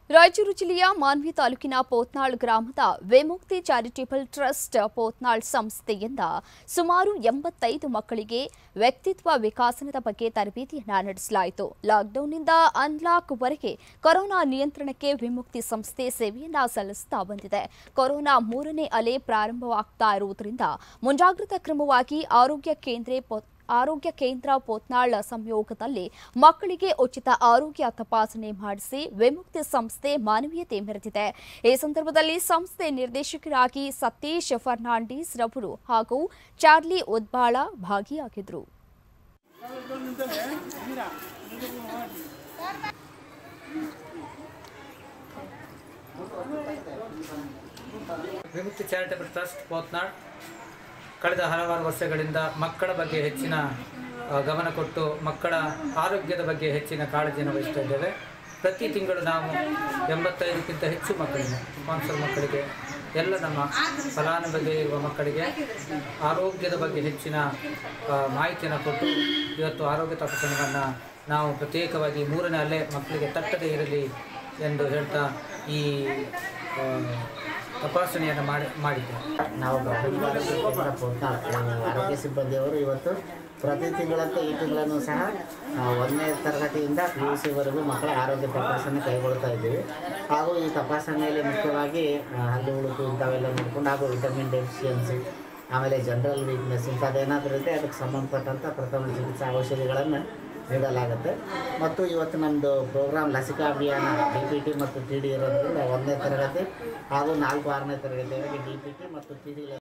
ರಾಯಚೂರು ಜಿಲ್ಲೆಯ ಮಾನ್ವಿ ತಾಲೂಕಿನ ಪೋತ್ನಾಳ್ ಗ್ರಾಮದ ವಿಮುಕ್ತಿ ಚಾರಿಟೇಬಲ್ ಟ್ರಸ್ಟ್ ಪೋತ್ನಾಳ್ ಸಂಸ್ಥೆಯಿಂದ ಸುಮಾರು ಎಂಬತ್ತೈದು ಮಕ್ಕಳಿಗೆ ವ್ಯಕ್ತಿತ್ವ ವಿಕಾಸನದ ಬಗ್ಗೆ ತರಬೇತಿಯನ್ನ ನಡೆಸಲಾಯಿತು ಲಾಕ್ಡೌನ್ನಿಂದ ಅನ್ಲಾಕ್ವರೆಗೆ ಕೊರೋನಾ ನಿಯಂತ್ರಣಕ್ಕೆ ವಿಮುಕ್ತಿ ಸಂಸ್ಥೆ ಸೇವೆಯನ್ನ ಸಲ್ಲಿಸುತ್ತಾ ಬಂದಿದೆ ಕೊರೋನಾ ಮೂರನೇ ಅಲೆ ಪ್ರಾರಂಭವಾಗ್ತಾ ಇರುವುದರಿಂದ ಮುಂಜಾಗ್ರತಾ ಕ್ರಮವಾಗಿ ಆರೋಗ್ಯ ಕೇಂದ್ರ ಪೊ- ಆರೋಗ್ಯ ಕೇಂದ್ರ ಪೋತ್ನಾಳ್ ಸಂಯೋಗದಲ್ಲಿ ಮಕ್ಕಳಿಗೆ ಉಚಿತ ಆರೋಗ್ಯ ತಪಾಸಣೆ ಮಾಡಿಸಿ ವಿಮುಕ್ತಿ ಸಂಸ್ಥೆ ಮಾನವೀಯತೆ ಮೆರೆದಿದೆ ಈ ಸಂದರ್ಭದಲ್ಲಿ ಸಂಸ್ಥೆ ನಿರ್ದೇಶಕರಾಗಿ ಸತೀಶ್ ಫರ್ನಾಂಡಿಸ್ ರವರು ಹಾಗೂ ಚಾರ್ಲಿ ಉದ್ಬಾಳ ಭಾಗಿಯಾಗಿದ್ದರು ವಿಮುಕ್ತಿ ಚಾರಿಟಬಲ್ ಟ್ರಸ್ಟ್ ಪೋತ್ನಾಳ್ ಕಳೆದ ಹಲವಾರು ವರ್ಷಗಳಿಂದ ಮಕ್ಕಳ ಬಗ್ಗೆ ಹೆಚ್ಚಿನ ಆ, ಗಮನ ಕೊಟ್ಟು ಮಕ್ಕಳ ಆರೋಗ್ಯದ ಬಗ್ಗೆ ಹೆಚ್ಚಿನ ಕಾಳಜಿಯನ್ನು ವಹಿಸ್ತಾ ಇದ್ದೇವೆ ಪ್ರತಿ ತಿಂಗಳು ನಾವು ಎಂಬತ್ತೈದಕ್ಕಿಂತ ಹೆಚ್ಚು ಮಕ್ಕಳಿಗೆ ಸ್ಪಾನ್ಸರ್ ಮಕ್ಕಳಿಗೆ ಎಲ್ಲ ನಮ್ಮ ಫಲಾನುಭವಿ ಇರುವ ಮಕ್ಕಳಿಗೆ ಆರೋಗ್ಯದ ಬಗ್ಗೆ ಹೆಚ್ಚಿನ ಆ, ಮಾಹಿತಿಯನ್ನು ಕೊಟ್ಟು ಇವತ್ತು ಆರೋಗ್ಯ ತಪಾಸಣೆಗಳನ್ನು ನಾವು ಪ್ರತ್ಯೇಕವಾಗಿ ಮೂರನೇ ಅಲೆ ಮಕ್ಕಳಿಗೆ ತಟ್ಟದೇ ಇರಲಿ ಎಂದು ಹೇಳ್ತಾ ಈ ಆ, ತಪಾಸಣೆಯನ್ನು ಮಾಡಿ ಮಾಡಿದ್ದೇವೆ ನಾವು ಗೌರವ ಆರೋಗ್ಯ ಕೇಂದ್ರ ಪೋತ್ನಾಳ್ ನಮ್ಮ ಆರೋಗ್ಯ ಸಿಬ್ಬಂದಿಯವರು ಇವತ್ತು ಪ್ರತಿ ತಿಂಗಳಂತೆ ಈ ತಿಂಗಳನ್ನು ಸಹ ಆ, ಒಂದನೇ ತರಗತಿಯಿಂದ ಪಿ ಯು ಸಿವರೆಗೂ ಮಕ್ಕಳ ಆರೋಗ್ಯ ತಪಾಸಣೆ ಕೈಗೊಳ್ತಾ ಇದ್ದೀವಿ ಹಾಗೂ ಈ ತಪಾಸಣೆಯಲ್ಲಿ ಮುಖ್ಯವಾಗಿ ಆ, ಹಲ್ಲು ಉಳುಕು ಇಂಥವೆಲ್ಲ ನೋಡ್ಕೊಂಡು ಹಾಗೂ ವಿಟಮಿನ್ ಡೆಫಿಷಿಯನ್ಸಿ ಆಮೇಲೆ ಜನರಲ್ ವೀಕ್ನೆಸ್ ಇಂಥದ್ದೇನಾದರೂ ಇದ್ದರೆ ಅದಕ್ಕೆ ಸಂಬಂಧಪಟ್ಟಂಥ ಪ್ರಥಮ ಚಿಕಿತ್ಸಾ ಔಷಧಿಗಳನ್ನು ನೀಡಲಾಗುತ್ತೆ ಮತ್ತು ಇವತ್ತು ನಮ್ಮದು ಪ್ರೋಗ್ರಾಮ್ ಲಸಿಕಾ ಅಭಿಯಾನ ಡಿ ಪಿ ಟಿ ಮತ್ತು ಟಿ ಡಿ ಇರೋದ್ರಿಂದ ಒಂದನೇ ತರಗತಿ ಹಾಗೂ ನಾಲ್ಕು ಆರನೇ ತರಗತಿಯವರೆಗೆ ಡಿ ಪಿ ಟಿ ಮತ್ತು ಟಿ ಡಿ